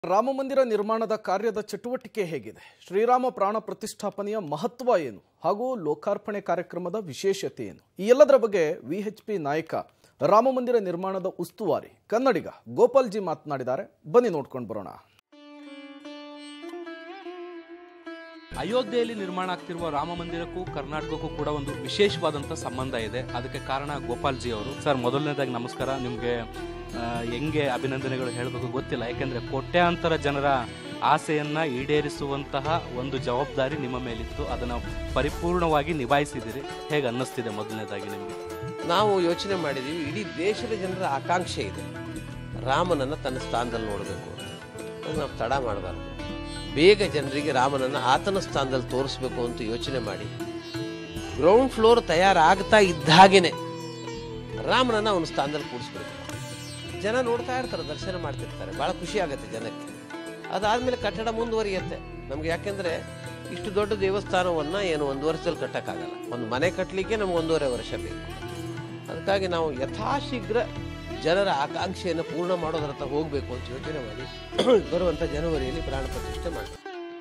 ರಾಮ ಮಂದಿರ ನಿರ್ಮಾಣದ ಕಾರ್ಯದ ಚಟುವಟಿಕೆ ಹೇಗಿದೆ ಶ್ರೀರಾಮ ಪ್ರಾಣ ಪ್ರತಿಷ್ಠಾಪನೆಯ ಮಹತ್ವ ಏನು ಹಾಗೂ ಲೋಕಾರ್ಪಣೆ ಕಾರ್ಯಕ್ರಮದ ವಿಶೇಷತೆ ಏನು ಈ ಎಲ್ಲದರ ಬಗ್ಗೆ ವಿಎಚ್ಪಿ ನಾಯಕ ರಾಮ ಮಂದಿರ ನಿರ್ಮಾಣದ ಉಸ್ತುವಾರಿ ಕನ್ನಡಿಗ ಗೋಪಾಲ್ ಜಿ ಮಾತನಾಡಿದ್ದಾರೆ ಬನ್ನಿ ನೋಡ್ಕೊಂಡು ಬರೋಣ ಅಯೋಧ್ಯೆಯಲ್ಲಿ ನಿರ್ಮಾಣ ಆಗ್ತಿರುವ ರಾಮ ಮಂದಿರಕ್ಕೂ ಕರ್ನಾಟಕಕ್ಕೂ ಕೂಡ ಒಂದು ವಿಶೇಷವಾದಂಥ ಸಂಬಂಧ ಇದೆ ಅದಕ್ಕೆ ಕಾರಣ ಗೋಪಾಲ್ ಜಿ ಅವರು ಸರ್ ಮೊದಲನೇದಾಗಿ ನಮಸ್ಕಾರ ನಿಮಗೆ ಹೆಂಗೆ ಅಭಿನಂದನೆಗಳು ಹೇಳಬೇಕು ಗೊತ್ತಿಲ್ಲ ಯಾಕೆಂದ್ರೆ ಕೋಟ್ಯಾಂತರ ಜನರ ಆಸೆಯನ್ನ ಈಡೇರಿಸುವಂತಹ ಒಂದು ಜವಾಬ್ದಾರಿ ನಿಮ್ಮ ಮೇಲಿತ್ತು ಅದನ್ನು ಪರಿಪೂರ್ಣವಾಗಿ ನಿಭಾಯಿಸಿದಿರಿ ಹೇಗೆ ಅನ್ನಿಸ್ತಿದೆ ಮೊದಲನೇದಾಗಿ ನಿಮಗೆ ನಾವು ಯೋಚನೆ ಮಾಡಿದ್ದೀವಿ ಇಡೀ ದೇಶದ ಜನರ ಆಕಾಂಕ್ಷೆ ಇದೆ ರಾಮನನ್ನು ತನ್ನ ಸ್ಥಾನದಲ್ಲಿ ನೋಡಬೇಕು ಅದು ನಾವು ತಡ ಮಾಡಬಾರ್ದು ಬೇಗ ಜನರಿಗೆ ರಾಮನನ್ನು ಆತನ ಸ್ಥಾನದಲ್ಲಿ ತೋರಿಸ್ಬೇಕು ಅಂತ ಯೋಚನೆ ಮಾಡಿ ಗ್ರೌಂಡ್ ಫ್ಲೋರ್ ತಯಾರಾಗ್ತಾ ಇದ್ದ ಹಾಗೇನೆ ರಾಮನನ್ನು ಅವನ ಸ್ಥಾನದಲ್ಲಿ ಕೂಡಿಸ್ಬೇಕು ಜನ ನೋಡ್ತಾ ಇರ್ತಾರೆ ದರ್ಶನ ಮಾಡ್ತಿರ್ತಾರೆ ಭಾಳ ಖುಷಿ ಆಗುತ್ತೆ ಜನಕ್ಕೆ ಅದಾದಮೇಲೆ ಕಟ್ಟಡ ಮುಂದುವರಿಯುತ್ತೆ ನಮ್ಗೆ ಯಾಕೆಂದರೆ ಇಷ್ಟು ದೊಡ್ಡ ದೇವಸ್ಥಾನವನ್ನು ಏನು ಒಂದು ವರ್ಷದಲ್ಲಿ ಕಟ್ಟಕ್ಕಾಗಲ್ಲ ಒಂದು ಮನೆ ಕಟ್ಟಲಿಕ್ಕೆ ನಮ್ಗೆ ಒಂದೂವರೆ ವರ್ಷ ಬೇಕು ಅದಕ್ಕಾಗಿ ನಾವು ಯಥಾಶೀಘ್ರ ಜನರ ಆಕಾಂಕ್ಷೆಯನ್ನು ಪೂರ್ಣ ಮಾಡೋದರತ್ತ ಹೋಗಬೇಕು ಅಂತ ಯೋಚನೆ ಮಾಡಿ ಬರುವಂಥ ಜನವರಿಯಲ್ಲಿ ಪ್ರಾಣ ಪ್ರತಿಷ್ಠೆ ಮಾಡ್ತೀವಿ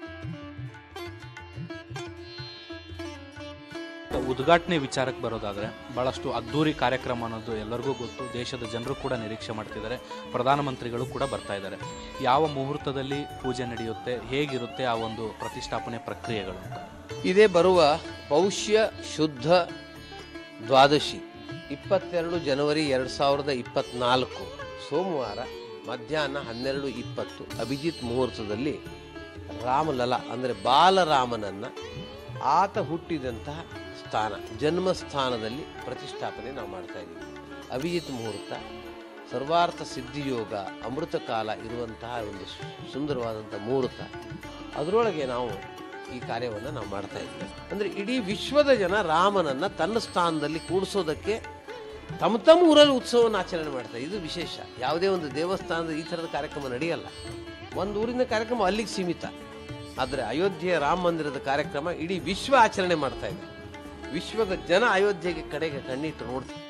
ಉದ್ಘಾಟನೆ ವಿಚಾರಕ್ಕೆ ಬರೋದಾದ್ರೆ ಬಹಳಷ್ಟು ಅದ್ದೂರಿ ಕಾರ್ಯಕ್ರಮ ಅನ್ನೋದು ಎಲ್ಲರಿಗೂ ಗೊತ್ತು ದೇಶದ ಜನರು ಕೂಡ ನಿರೀಕ್ಷೆ ಮಾಡ್ತಿದ್ದಾರೆ ಪ್ರಧಾನಮಂತ್ರಿಗಳು ಕೂಡ ಬರ್ತಾ ಇದ್ದಾರೆ ಯಾವ ಮುಹೂರ್ತದಲ್ಲಿ ಪೂಜೆ ನಡೆಯುತ್ತೆ ಹೇಗಿರುತ್ತೆ ಆ ಒಂದು ಪ್ರತಿಷ್ಠಾಪನೆ ಪ್ರಕ್ರಿಯೆಗಳು ಅಂತ ಇದೇ ಬರುವ ಪೌಷ್ಯ ಶುದ್ಧ ದ್ವಾದಶಿ ಇಪ್ಪತ್ತೆರಡು ಜನವರಿ ಎರಡು ಸಾವಿರದ ಇಪ್ಪತ್ನಾಲ್ಕು ಸೋಮವಾರ ಮಧ್ಯಾಹ್ನ ಹನ್ನೆರಡು ಇಪ್ಪತ್ತು ಅಭಿಜಿತ್ ಮುಹೂರ್ತದಲ್ಲಿ ರಾಮಲಲ ಅಂದರೆ ಬಾಲರಾಮನನ್ನು ಆತ ಹುಟ್ಟಿದಂತಹ ಸ್ಥಾನ ಜನ್ಮಸ್ಥಾನದಲ್ಲಿ ಪ್ರತಿಷ್ಠಾಪನೆ ನಾವು ಮಾಡ್ತಾ ಇದ್ದೀವಿ ಅಭಿಜಿತ್ ಮುಹೂರ್ತ ಸರ್ವಾರ್ಥ ಸಿದ್ಧಿಯೋಗ ಅಮೃತ ಕಾಲ ಇರುವಂತಹ ಒಂದು ಸು- ಸುಂದರವಾದಂಥ ಮುಹೂರ್ತ ಅದರೊಳಗೆ ನಾವು ಈ ಕಾರ್ಯವನ್ನು ನಾವು ಮಾಡ್ತಾ ಇದ್ದೀವಿ ಅಂದರೆ ಇಡೀ ವಿಶ್ವದ ಜನ ರಾಮನನ್ನು ತನ್ನ ಸ್ಥಾನದಲ್ಲಿ ಕೂಡಿಸೋದಕ್ಕೆ ತಮ್ಮ ತಮ್ಮ ಊರಲ್ಲಿ ಉತ್ಸವವನ್ನು ಆಚರಣೆ ಮಾಡ್ತಾರೆ ಇದು ವಿಶೇಷ ಯಾವುದೇ ಒಂದು ದೇವಸ್ಥಾನದ ಈ ಥರದ ಕಾರ್ಯಕ್ರಮ ನಡೆಯಲ್ಲ ಒಂದು ಊರಿನ ಕಾರ್ಯಕ್ರಮ ಅಲ್ಲಿಗೆ ಸೀಮಿತ ಆದರೆ ಅಯೋಧ್ಯೆಯ ರಾಮ ಮಂದಿರದ ಕಾರ್ಯಕ್ರಮ ಇಡೀ ವಿಶ್ವ ಆಚರಣೆ ಮಾಡ್ತಾ ಇದೆ ವಿಶ್ವದ ಜನ ಅಯೋಧ್ಯೆಗೆ ಕಡೆಗೆ ಕಣ್ಣಿಟ್ಟು ನೋಡ್ತಾರೆ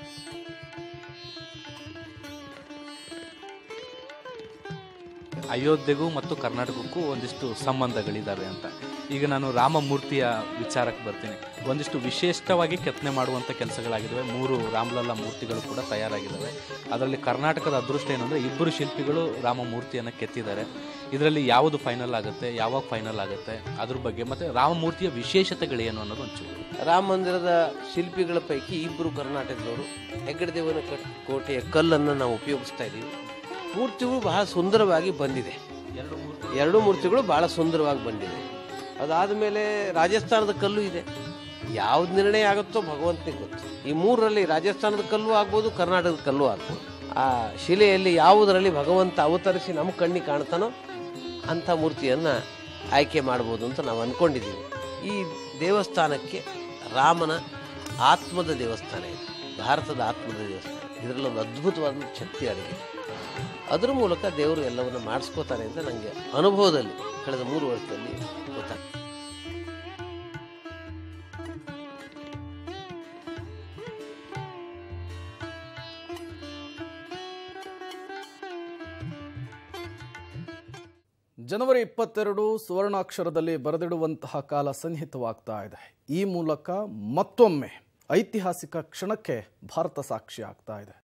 ಅಯೋಧ್ಯೆಗೂ ಮತ್ತು ಕರ್ನಾಟಕಕ್ಕೂ ಒಂದಿಷ್ಟು ಸಂಬಂಧಗಳಿದ್ದಾವೆ ಅಂತ ಈಗ ನಾನು ರಾಮಮೂರ್ತಿಯ ವಿಚಾರಕ್ಕೆ ಬರ್ತೀನಿ ಒಂದಿಷ್ಟು ವಿಶಿಷ್ಟವಾಗಿ ಕೆತ್ತನೆ ಮಾಡುವಂಥ ಕೆಲಸಗಳಾಗಿದ್ದಾವೆ ಮೂರು ರಾಮಲಲ್ಲ ಮೂರ್ತಿಗಳು ಕೂಡ ತಯಾರಾಗಿದ್ದಾವೆ ಅದರಲ್ಲಿ ಕರ್ನಾಟಕದ ಅದೃಷ್ಟ ಏನಂದರೆ ಇಬ್ಬರು ಶಿಲ್ಪಿಗಳು ರಾಮಮೂರ್ತಿಯನ್ನು ಕೆತ್ತಿದ್ದಾರೆ ಇದರಲ್ಲಿ ಯಾವುದು ಫೈನಲ್ ಆಗುತ್ತೆ ಯಾವಾಗ ಫೈನಲ್ ಆಗುತ್ತೆ ಅದ್ರ ಬಗ್ಗೆ ಮತ್ತು ರಾಮಮೂರ್ತಿಯ ವಿಶೇಷತೆಗಳೇನು ಅನ್ನೋದು ಒಂಚೂರು ರಾಮ ಮಂದಿರದ ಶಿಲ್ಪಿಗಳ ಪೈಕಿ ಇಬ್ಬರು ಕರ್ನಾಟಕದವರು ಹೆಗ್ಗಡದೇವನ ಕಟ್ ಕೋಟೆಯ ಕಲ್ಲನ್ನು ನಾವು ಉಪಯೋಗಿಸ್ತಾ ಇದ್ದೀವಿ ಮೂರ್ತಿಗಳು ಬಹಳ ಸುಂದರವಾಗಿ ಬಂದಿದೆ ಎರಡು ಮೂರ್ತಿ ಎರಡು ಮೂರ್ತಿಗಳು ಬಹಳ ಸುಂದರವಾಗಿ ಬಂದಿದೆ ಅದಾದ ಮೇಲೆ ರಾಜಸ್ಥಾನದ ಕಲ್ಲು ಇದೆ ಯಾವ್ದು ನಿರ್ಣಯ ಆಗುತ್ತೋ ಭಗವಂತನಿಗೆ ಗೊತ್ತು ಈ ಮೂರರಲ್ಲಿ ರಾಜಸ್ಥಾನದ ಕಲ್ಲು ಆಗ್ಬೋದು ಕರ್ನಾಟಕದ ಕಲ್ಲು ಆಗ್ಬೋದು ಆ ಶಿಲೆಯಲ್ಲಿ ಯಾವುದರಲ್ಲಿ ಭಗವಂತ ಅವತರಿಸಿ ನಮ್ಮ ಕಣ್ಣಿಗೆ ಕಾಣ್ತಾನೋ ಅಂಥ ಮೂರ್ತಿಯನ್ನು ಆಯ್ಕೆ ಮಾಡ್ಬೋದು ಅಂತ ನಾವು ಅಂದ್ಕೊಂಡಿದ್ದೀವಿ ಈ ದೇವಸ್ಥಾನಕ್ಕೆ ರಾಮನ ಆತ್ಮದ ದೇವಸ್ಥಾನ ಇದೆ ಭಾರತದ ಆತ್ಮದ ದೇವಸ್ಥಾನ ಇದರಲ್ಲಿ ಒಂದು ಅದ್ಭುತವಾದ ಶಕ್ತಿ ಅಡಗಿದೆ ಅದ್ರ ಮೂಲಕ ದೇವರು ಎಲ್ಲವನ್ನು ಮಾಡಿಸ್ಕೋತಾರೆ ಅಂತ ನನಗೆ ಅನುಭವದಲ್ಲಿ ಕಳೆದ ಮೂರು ವರ್ಷದಲ್ಲಿ ಗೊತ್ತಾಗ್ತದೆ ಜನವರಿ ಇಪ್ಪತ್ತೆರಡು ಸುವರ್ಣಾಕ್ಷರದಲ್ಲಿ ಬರೆದಿಡುವಂತಹ ಕಾಲ ಸನ್ನಿಹಿತವಾಗ್ತಾ ಇದೆ ಈ ಮೂಲಕ ಮತ್ತೊಮ್ಮೆ ಐತಿಹಾಸಿಕ ಕ್ಷಣಕ್ಕೆ ಭಾರತ ಸಾಕ್ಷಿ ಆಗ್ತಾ ಇದೆ